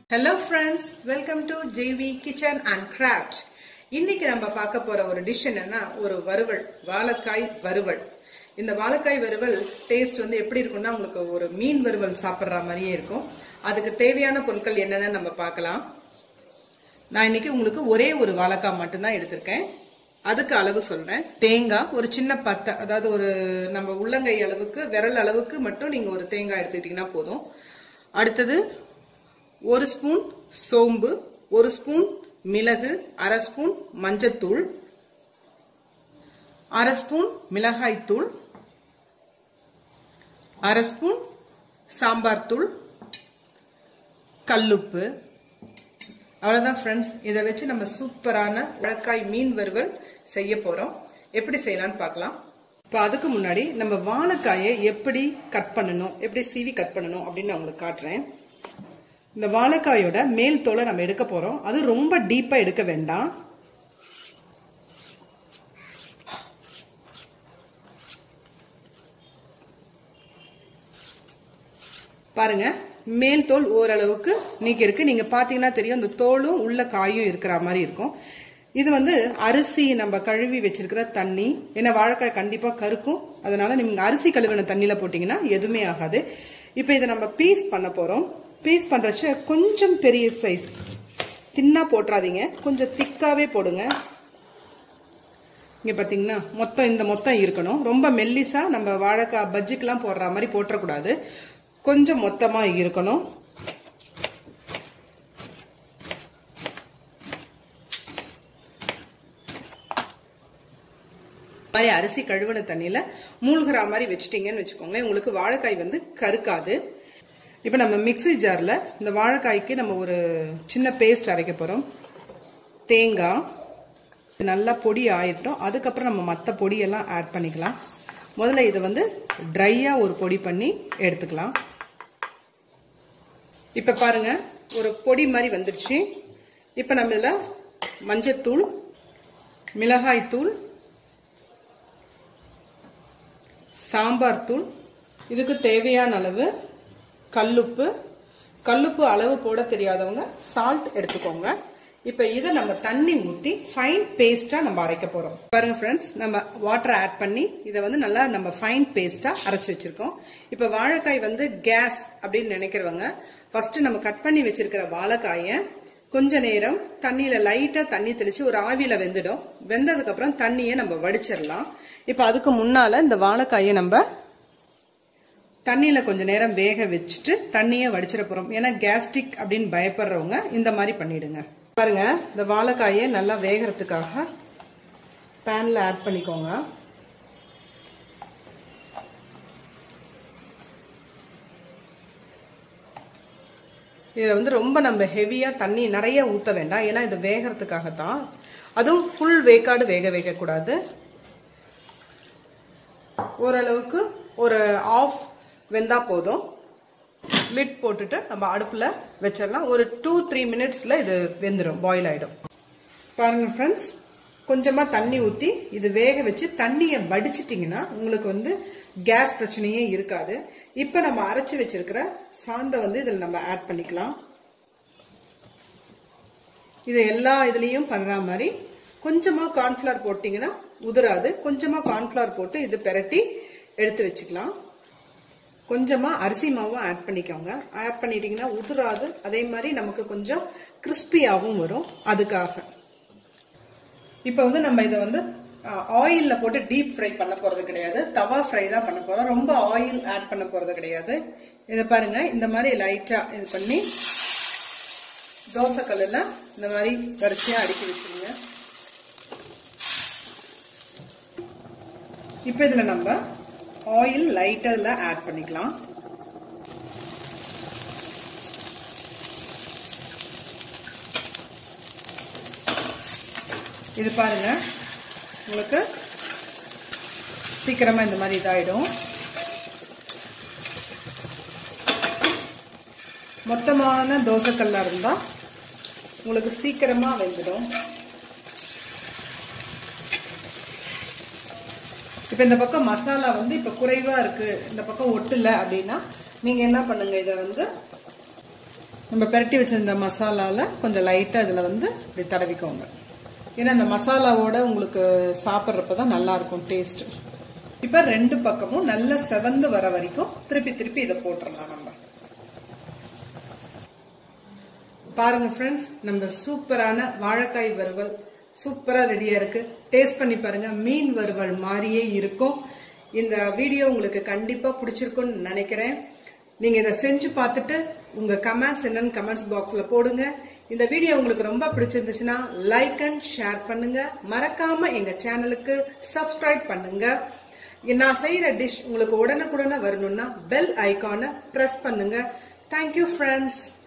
hello friends welcome to JV kitchen and craft இன்னைக்கு நம்ம பார்க்க போற ஒரு டிஷ் என்னன்னா ஒரு வறுவல் வாழைக்காய் வறுவல் இந்த வாழைக்காய் வறுவல் டேஸ்ட் வந்து எப்படி இருக்கும்னா உங்களுக்கு ஒரு மீன் வறுவல் சாப்பிட்ற மாதிரியே இருக்கும் அதுக்கு தேவையான பொருட்கள் என்னென்னு நம்ம பார்க்கலாம் நான் இன்னைக்கு உங்களுக்கு ஒரே ஒரு வாழைக்காய் மட்டும்தான் எடுத்திருக்கேன் அதுக்கு அளவு சொல்றேன் தேங்காய் ஒரு சின்ன பத்தை அதாவது ஒரு நம்ம உள்ளங்கை அளவுக்கு விரல் அளவுக்கு மட்டும் நீங்க ஒரு தேங்காய் எடுத்துக்கிட்டீங்கன்னா போதும் அடுத்தது ஒரு ஸ்பூன் சோம்பு ஒரு ஸ்பூன் மிளகு அரை ஸ்பூன் மஞ்சத்தூள் அரை ஸ்பூன் மிளகாய்த்தூள் அரை ஸ்பூன் சாம்பார் தூள் கல்லுப்பு அவ்வளோதான் ஃப்ரெண்ட்ஸ் இதை வச்சு நம்ம சூப்பரான உழக்காய் மீன் வறுவல் செய்ய போகிறோம் எப்படி செய்யலாம்னு பார்க்கலாம் இப்போ அதுக்கு முன்னாடி நம்ம வாழைக்காயை எப்படி கட் பண்ணணும் எப்படி சீவி கட் பண்ணணும் அப்படின்னு நான் உங்களுக்கு காட்டுறேன் இந்த வாழைக்காயோட மேல் தோலை நம்ம எடுக்க போறோம் அது ரொம்ப டீப்பா எடுக்க வேண்டாம் பாருங்க மேல் தோல் ஓரளவுக்கு நீக்கி இருக்கு நீங்க பாத்தீங்கன்னா தெரியும் இந்த தோலும் உள்ள காயும் இருக்கிற மாதிரி இருக்கும் இது வந்து அரிசி நம்ம கழுவி வச்சிருக்கிற தண்ணி ஏன்னா வாழைக்காய் கண்டிப்பா கருக்கும் அதனால நீங்க அரிசி கழுவின தண்ணியில போட்டீங்கன்னா எதுவுமே ஆகாது இப்போ இதை நம்ம பீஸ் பண்ண போறோம் பீஸ் பண்றச்ச கொஞ்சம் பெரிய சைஸ் தின்னா போட்டுறாதீங்க கொஞ்சம் திக்காவே போடுங்க இங்க பாத்தீங்கன்னா மொத்தம் இந்த மொத்தம் இருக்கணும் ரொம்ப மெல்லிசா நம்ம வாழைக்காய் பஜ்ஜிக்கெல்லாம் போடுற மாதிரி போட்டுறக்கூடாது கொஞ்சம் மொத்தமா இருக்கணும் மாதிரி அரிசி கழுவின தண்ணியில மூழ்கிற மாதிரி வச்சுட்டீங்கன்னு வச்சுக்கோங்களேன் உங்களுக்கு வாழைக்காய் வந்து கருக்காது இப்போ நம்ம மிக்சி ஜாரில் இந்த வாழைக்காய்க்கு நம்ம ஒரு சின்ன பேஸ்ட் அரைக்க போகிறோம் தேங்காய் நல்லா பொடி ஆயிட்டோம் அதுக்கப்புறம் நம்ம மற்ற பொடியெல்லாம் ஆட் பண்ணிக்கலாம் முதல்ல இதை வந்து ட்ரையாக ஒரு பொடி பண்ணி எடுத்துக்கலாம் இப்போ பாருங்க ஒரு பொடி மாதிரி வந்துடுச்சு இப்போ நம்ம இதில் மஞ்சத்தூள் மிளகாய்த்தூள் சாம்பார் தூள் இதுக்கு தேவையான அளவு கல்லுப்பு கல்லுப்பு அளவு போட தெரியாதவங்க சால்ட் எடுத்துக்கோங்க இப்போ இதை நம்ம தண்ணி ஊற்றி ஃபைன் பேஸ்டா நம்ம அரைக்க போறோம் பாருங்க ஃப்ரெண்ட்ஸ் நம்ம வாட்டரை ஆட் பண்ணி இதை வந்து நல்லா நம்ம ஃபைன் பேஸ்டா அரைச்சி வச்சிருக்கோம் இப்போ வாழைக்காய் வந்து கேஸ் அப்படின்னு நினைக்கிறவங்க ஃபர்ஸ்ட் நம்ம கட் பண்ணி வச்சிருக்கிற வாழைக்காயை கொஞ்ச நேரம் தண்ணியில லைட்டா தண்ணி தெளிச்சு ஒரு ஆவியில வெந்துடும் வெந்ததுக்கு அப்புறம் தண்ணியை நம்ம வடிச்சிடலாம் இப்ப அதுக்கு முன்னால இந்த வாழைக்காயை நம்ம தண்ணியில கொஞ்ச நேரம் வேக வச்சுட்டு தண்ணியை வடிச்சிட போறோம் ஏன்னா கேஸ்ட்ரிக் அப்படின்னு பயப்படுறவங்க இந்த மாதிரி பண்ணிடுங்க பாருங்க இந்த வாழைக்காயை நல்லா வேகிறதுக்காக பேன்ல ஆட் பண்ணிக்கோங்க இதில் வந்து ரொம்ப நம்ம ஹெவியாக தண்ணி நிறைய ஊற்ற வேண்டாம் ஏன்னா இது வேகிறதுக்காக தான் அதுவும் ஃபுல் வேக்காடு வேக வைக்கக்கூடாது ஓரளவுக்கு ஒரு ஆஃப் வெந்தா போதும் லிட் போட்டுட்டு நம்ம அடுப்பில் வச்சிடலாம் ஒரு டூ த்ரீ மினிட்ஸில் இது வெந்துடும் பாயில் ஆகிடும் பாருங்க ஃப்ரெண்ட்ஸ் கொஞ்சமாக தண்ணி ஊற்றி இது வேக வச்சு தண்ணியை வடிச்சிட்டிங்கன்னா உங்களுக்கு வந்து கேஸ் பிரச்சனையே இருக்காது இப்போ நம்ம அரைச்சி வச்சிருக்கிற சாந்தை வந்து இதில் நம்ம ஆட் பண்ணிக்கலாம் இது எல்லா இதுலேயும் பண்ணுற மாதிரி கொஞ்சமாக கார்ன்ஃப்ளவர் போட்டிங்கன்னா உதிராது கொஞ்சமாக கார்ன்ஃப்ளவர் போட்டு இது பெரட்டி எடுத்து வச்சுக்கலாம் கொஞ்சமாக அரிசி மாவும் ஆட் பண்ணிக்கோங்க ஆட் பண்ணிட்டீங்கன்னா உதிராது அதே மாதிரி நமக்கு கொஞ்சம் கிறிஸ்பியாகவும் வரும் அதுக்காக இப்போ வந்து நம்ம இதை வந்து ஆயிலில் போட்டு டீப் ஃப்ரை பண்ண போகிறது கிடையாது தவா ஃப்ரை தான் பண்ண போகிறோம் ரொம்ப ஆயில் ஆட் பண்ண போகிறது கிடையாது இதை பாருங்க இந்த மாதிரி லைட்டாக இது பண்ணி தோசை கல்லில் இந்த மாதிரி வரிசையாக அடுக்கி வச்சுருங்க இப்போ இதில் நம்ம ஆயில் லைட்டாக இதில் ஆட் பண்ணிக்கலாம் இது பாருங்க உங்களுக்கு சீக்கிரமா இந்த மாதிரி இதாயிடும் மொத்தமான தோசைக்கல்லா இருந்தா உங்களுக்கு சீக்கிரமா வெந்துடும் இப்போ இந்த பக்கம் மசாலா வந்து இப்போ குறைவா இருக்கு இந்த பக்கம் ஒட்டல அப்படின்னா நீங்க என்ன பண்ணுங்க இதை வந்து நம்ம பெரட்டி வச்சிருந்த மசாலால கொஞ்சம் லைட்டா இதுல வந்து இப்படி தடவிக்கோங்க ஏன்னா அந்த மசாலாவோட உங்களுக்கு சாப்பிட்றப்ப தான் நல்லா இருக்கும் டேஸ்ட் இப்ப ரெண்டு பக்கமும் நல்லா செவந்து வர வரைக்கும் திருப்பி திருப்பி இதை போட்டுடலாம் நம்ம பாருங்க ஃப்ரெண்ட்ஸ் நம்ம சூப்பரான வாழைக்காய் வறுவல் சூப்பரா ரெடியா இருக்கு டேஸ்ட் பண்ணி பாருங்க மீன் வறுவல் மாதிரியே இருக்கும் இந்த வீடியோ உங்களுக்கு கண்டிப்பா பிடிச்சிருக்கும்னு நினைக்கிறேன் நீங்க இதை செஞ்சு பார்த்துட்டு உங்க கமெண்ட்ஸ் என்னன்னு கமெண்ட்ஸ் பாக்ஸ்ல போடுங்க இந்த வீடியோ உங்களுக்கு ரொம்ப பிடிச்சிருந்துச்சுன்னா லைக் அண்ட் ஷேர் பண்ணுங்க மறக்காம எங்க சேனலுக்கு சப்ஸ்கிரைப் பண்ணுங்க நான் செய்யற டிஷ் உங்களுக்கு உடனுக்குடனே வரணும்னா பெல் ஐகானை பிரஸ் பண்ணுங்க தேங்க்யூ ஃப்ரெண்ட்ஸ்